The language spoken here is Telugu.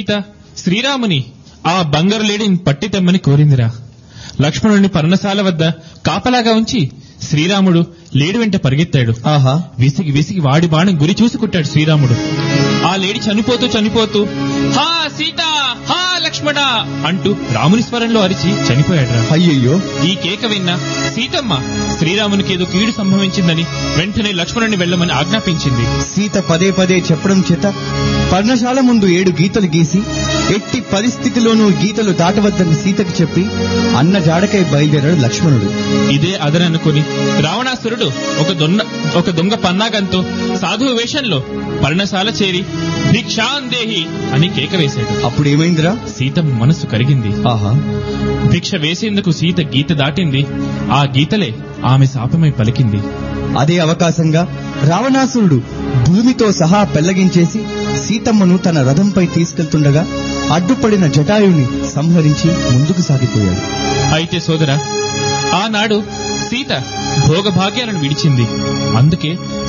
సీత శ్రీరాముని ఆ బంగారు లేడిని పట్టి తెమ్మని కోరిందిరా లక్ష్మణుని పర్ణశాల వద్ద కాపలాగా ఉంచి శ్రీరాముడు లేడి వెంట పరిగెత్తాడు ఆహా విసిగి విసిగి వాడి బాణం గురి చూసుకుంటాడు శ్రీరాముడు ఆ లేడి చనిపోతూ చనిపోతూ హా సీత హా లక్ష్మణ అంటూ రాముని స్వరంలో అరిచి చనిపోయాడు అయ్యయ్యో ఈ కేక విన్న సీతమ్మ శ్రీరామునికి ఏదో కీడు సంభవించిందని వెంటనే లక్ష్మణుని వెళ్ళమని ఆజ్ఞాపించింది సీత పదే పదే చెప్పడం చేత పర్ణశాల ముందు ఏడు గీతలు గీసి ఎట్టి పరిస్థితిలోనూ గీతలు దాటవద్దని సీతకి చెప్పి అన్న జాడకై బయలుదేరాడు లక్ష్మణుడు ఇదే అదననుకుని రావణాసురుడు ఒక దొన్న ఒక దొంగ పన్నాగంతో సాధువు వేషంలో పర్ణశాల చేరి భిక్షాందేహి అని కేక వేశాడు అప్పుడు ఏమైందిరా సీతమ్మ మనసు కరిగింది ఆహా భిక్ష వేసేందుకు సీత గీత దాటింది ఆ గీతలే ఆమె శాపమై పలికింది అదే అవకాశంగా రావణాసురుడు భూమితో సహా పెళ్లగించేసి సీతమ్మను తన రథంపై తీసుకెళ్తుండగా అడ్డుపడిన జటాయుని సంహరించి ముందుకు సాగిపోయాడు అయితే సోదరా ఆనాడు సీత భోగభాగ్యాలను విడిచింది అందుకే